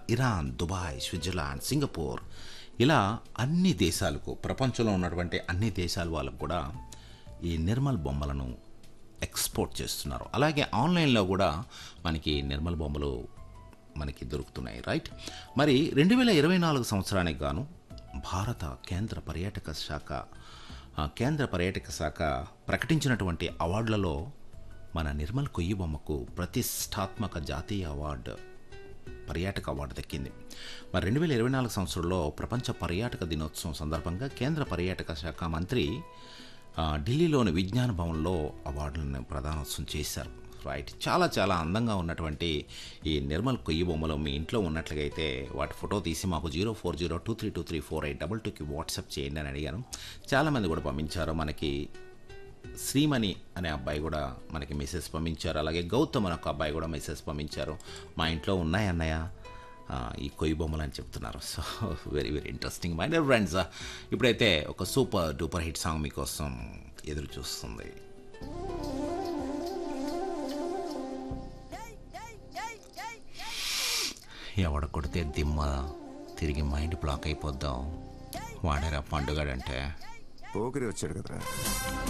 Iran Dubai Switzerland Singapore ఇలా అన్ని దేశాలకు ప్రపంచంలో ఉన్నటువంటి అన్ని దేశాల వాళ్ళకు కూడా ఈ నిర్మల్ బొమ్మలను ఎక్స్పోర్ట్ చేస్తున్నారు అలాగే ఆన్లైన్లో కూడా మనకి నిర్మల్ బొమ్మలు మనకి దొరుకుతున్నాయి రైట్ మరి రెండు వేల ఇరవై నాలుగు సంవత్సరానికి గాను భారత కేంద్ర పర్యాటక శాఖ ఆ, కేంద్ర పర్యాటక శాఖ ప్రకటించినటువంటి అవార్డులలో మన నిర్మల్ కొయ్యి బొమ్మకు ప్రతిష్టాత్మక జాతీయ అవార్డు పర్యాటక అవార్డు దక్కింది మరి రెండు వేల ఇరవై నాలుగు సంవత్సరంలో ప్రపంచ పర్యాటక దినోత్సవం సందర్భంగా కేంద్ర పర్యాటక శాఖ మంత్రి ఆ, ఢిల్లీలోని విజ్ఞాన భవన్లో అవార్డులను ప్రదానోత్సవం చేశారు రైట్ చాలా చాలా అందంగా ఉన్నటువంటి ఈ నిర్మల్ కొయ్యి బొమ్మలు మీ ఇంట్లో ఉన్నట్లయితే వాటి ఫోటో తీసి మాకు zero four zero two three two three four eight double టూకి వాట్సాప్ చేయండి అని అడిగాను చాలామంది కూడా పంపించారు మనకి శ్రీమణి అనే అబ్బాయి కూడా మనకి మెసేజ్ పంపించారు అలాగే గౌతమ్ అనే ఒక అబ్బాయి కూడా మెసేజ్ పంపించారు మా ఇంట్లో ఉన్నాయి అన్నయ్య ఆ, ఈ కొయ్యి బొమ్మలు అని చెప్తున్నారు so very very interesting my dear friends ఇప్పుడైతే ఒక సూపర్ డూపర్ హిట్ సాంగ్ మీకోసం ఎదురు చూస్తుంది ఎవడ కొడితే దిమ్మ తిరిగి మైండ్ బ్లాక్ అయిపోద్దాం వాడారా పండుగడంటే పోకిరి వచ్చాడు కదరా